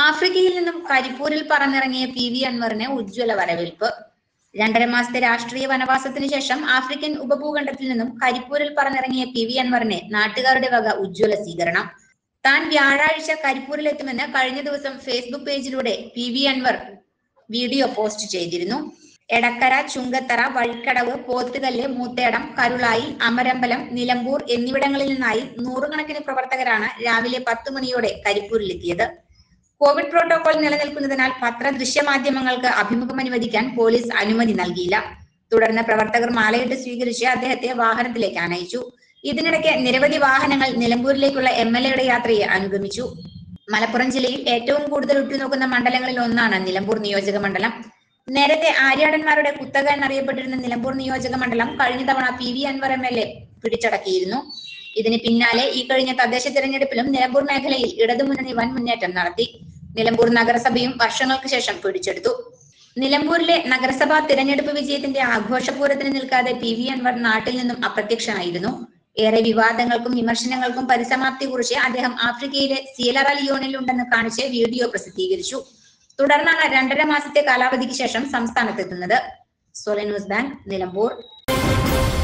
ആഫ്രിക്കയിൽ നിന്നും കരിപ്പൂരിൽ പറന്നിറങ്ങിയ പി വി അൻവറിന് ഉജ്ജ്വല വരവേൽപ്പ് രണ്ടര മാസത്തെ രാഷ്ട്രീയ വനവാസത്തിന് ശേഷം ആഫ്രിക്കൻ ഉപഭൂഖണ്ഡത്തിൽ നിന്നും കരിപ്പൂരിൽ പറന്നിറങ്ങിയ പി വി അൻവറിന് നാട്ടുകാരുടെ വക ഉജ്ജ്വല സ്വീകരണം താൻ വ്യാഴാഴ്ച കരിപ്പൂരിലെത്തുമെന്ന് കഴിഞ്ഞ ദിവസം ഫേസ്ബുക്ക് പേജിലൂടെ P V Anvar video post ചെയ്തിരുന്നു എടക്കര ചുങ്കത്തറ വഴിക്കടവ് പോത്തുകല്ല് മൂത്തേടം കരുളായി അമരമ്പലം നിലമ്പൂർ എന്നിവിടങ്ങളിൽ നിന്നായി നൂറുകണക്കിന് പ്രവർത്തകരാണ് രാവിലെ പത്ത് മണിയോടെ കരിപ്പൂരിലെത്തിയത് കോവിഡ് പ്രോട്ടോകോൾ നിലനിൽക്കുന്നതിനാൽ പത്ര ദൃശ്യമാധ്യമങ്ങൾക്ക് അഭിമുഖം അനുവദിക്കാൻ പോലീസ് അനുമതി നൽകിയില്ല തുടർന്ന് പ്രവർത്തകർ മാലയിട്ട് സ്വീകരിച്ച് അദ്ദേഹത്തെ വാഹനത്തിലേക്ക് ആനയിച്ചു ഇതിനിടയ്ക്ക് നിരവധി വാഹനങ്ങൾ നിലമ്പൂരിലേക്കുള്ള എം എൽ എയുടെ യാത്രയെ അനുഗമിച്ചു മലപ്പുറം ജില്ലയിൽ ഏറ്റവും കൂടുതൽ ഉറ്റുനോക്കുന്ന മണ്ഡലങ്ങളിൽ ഒന്നാണ് നിലമ്പൂർ നിയോജക മണ്ഡലം നേരത്തെ ആര്യാടന്മാരുടെ കുത്തക എന്നറിയപ്പെട്ടിരുന്ന നിലമ്പൂർ നിയോജക മണ്ഡലം കഴിഞ്ഞ തവണ P V Anvar M L A പിടിച്ചടക്കിയിരുന്നു ഇതിന് പിന്നാലെ ഈ കഴിഞ്ഞ തദ്ദേശ തിരഞ്ഞെടുപ്പിലും നിലമ്പൂർ മേഖലയിൽ ഇടതുമുന്നണി വൻ മുന്നേറ്റം നടത്തി നിലമ്പൂർ നഗരസഭയും വർഷങ്ങൾക്ക് ശേഷം പിടിച്ചെടുത്തു നിലമ്പൂരിലെ നഗരസഭാ തിരഞ്ഞെടുപ്പ് വിജയത്തിന്റെ ആഘോഷപൂരത്തിന് നിൽക്കാതെ പി വി അൻവർ നാട്ടിൽ നിന്നും അപ്രത്യക്ഷനായിരുന്നു ഏറെ വിവാദങ്ങൾക്കും വിമർശനങ്ങൾക്കും പരിസമാപ്തി കുറിച്ച് അദ്ദേഹം ആഫ്രിക്കയിലെ സീലറ ലിയോണിൽ ഉണ്ടെന്ന് കാണിച്ച് വീഡിയോ പ്രസിദ്ധീകരിച്ചു തുടർന്നാണ് രണ്ടര മാസത്തെ കാലാവധിക്ക് ശേഷം സംസ്ഥാനത്തെത്തുന്നത് സോല ന്യൂസ് ബാങ്ക് നിലമ്പൂർ